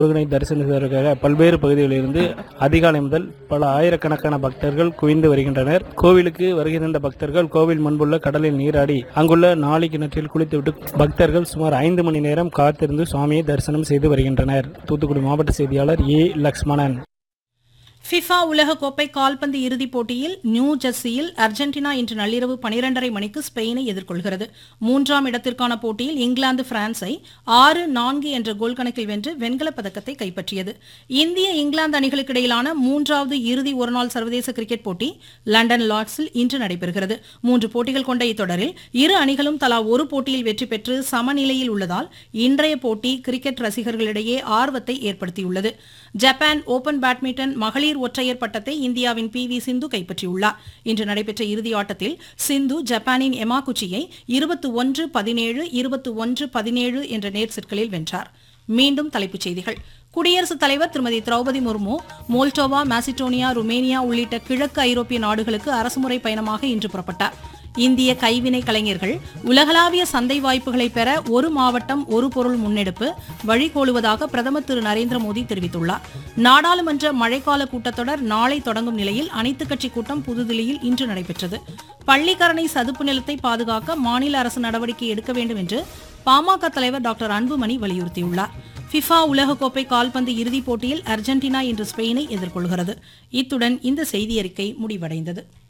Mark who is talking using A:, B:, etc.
A: முருகனை தரிசனிப்பதற்காக பல்வேறு பகுதிகளிலிருந்து அதிகாலை முதல் பல ஆயிரக்கணக்கான பக்தர்கள் குவிந்து வருகின்றனர் கோவிலுக்கு வருகின்ற பக்தர்கள் கோவில் முன்புள்ள கடலில் நீராடி அங்குள்ள நாளை கிணற்றில் குளித்துவிட்டு பக்தர்கள் சுமார் ஐந்து மணி நேரம் காத்திருந்து சுவாமியை தரிசனம் செய்து வருகின்றனர் தூத்துக்குடி மாவட்ட செய்தியாளர் ஏ லக்ஷ்மணன்
B: ஃபிஃபா உலகக்கோப்பை கால்பந்து இறுதிப் போட்டியில் நியூ ஜெர்சியில் அர்ஜென்டினா இன்று நள்ளிரவு பனிரெண்டரை மணிக்கு ஸ்பெயினை எதிர்கொள்கிறது மூன்றாம் இடத்திற்கான போட்டியில் இங்கிலாந்து பிரான்ஸை ஆறு நான்கு என்ற கோல் கணக்கில் வென்று வெண்கலப் பதக்கத்தை கைப்பற்றியது இந்திய இங்கிலாந்து அணிகளுக்கு இடையிலான மூன்றாவது இறுதி ஒருநாள் சர்வதேச கிரிக்கெட் போட்டி லண்டன் லார்ட்ஸில் இன்று நடைபெறுகிறது மூன்று போட்டிகள் கொண்ட இத்தொடரில் இரு அணிகளும் தலா ஒரு போட்டியில் வெற்றி பெற்று சமநிலையில் உள்ளதால் இன்றைய போட்டி கிரிக்கெட் ரசிகர்களிடையே ஆர்வத்தை ஏற்படுத்தியுள்ளது ஜப்பான் ஓபன் பேட்மிண்டன் மகளிர் ஒற்றையர் பட்டத்தை இந்தியாவின் பி வி சிந்து கைப்பற்றியுள்ளார் இன்று நடைபெற்ற இறுதி ஆட்டத்தில் சிந்து ஜப்பானின் எமாகுச்சியை இருபத்தி ஒன்று பதினேழு இருபத்தி ஒன்று பதினேழு என்ற நேர் செட்களில் வென்றார் மீண்டும் தலைப்புச் செய்திகள் குடியரசுத் தலைவர் Thirumathi Droupadi Murmu Moldova Macedonia Romania உள்ளிட்ட கிழக்கு ஐரோப்பிய நாடுகளுக்கு அரசுமுறை பயணமாக இன்று புறப்பட்டார் இந்திய கைவினை கலைஞர்கள் உலகளாவிய சந்தை வாய்ப்புகளை பெற ஒரு மாவட்டம் ஒரு பொருள் முன்னெடுப்பு வழிகோலுவதாக பிரதமர் திரு நரேந்திர மோடி தெரிவித்துள்ளார் நாடாளுமன்ற மழைக்கால கூட்டத்தொடர் நாளை தொடங்கும் நிலையில் அனைத்துக் கட்சி கூட்டம் புதுதில்லியில் இன்று நடைபெற்றது பள்ளிக்கரணை சதுப்பு நிலத்தை பாதுகாக்க மாநில அரசு நடவடிக்கை எடுக்க வேண்டும் என்று பாமக தலைவர் டாக்டர் அன்புமணி வலியுறுத்தியுள்ளார் ஃபிஃபா உலகக்கோப்பை கால்பந்து இறுதிப் போட்டியில் அர்ஜென்டினா இன்று ஸ்பெயினை எதிர்கொள்கிறது இத்துடன் இந்த செய்தியறிக்கை முடிவடைந்தது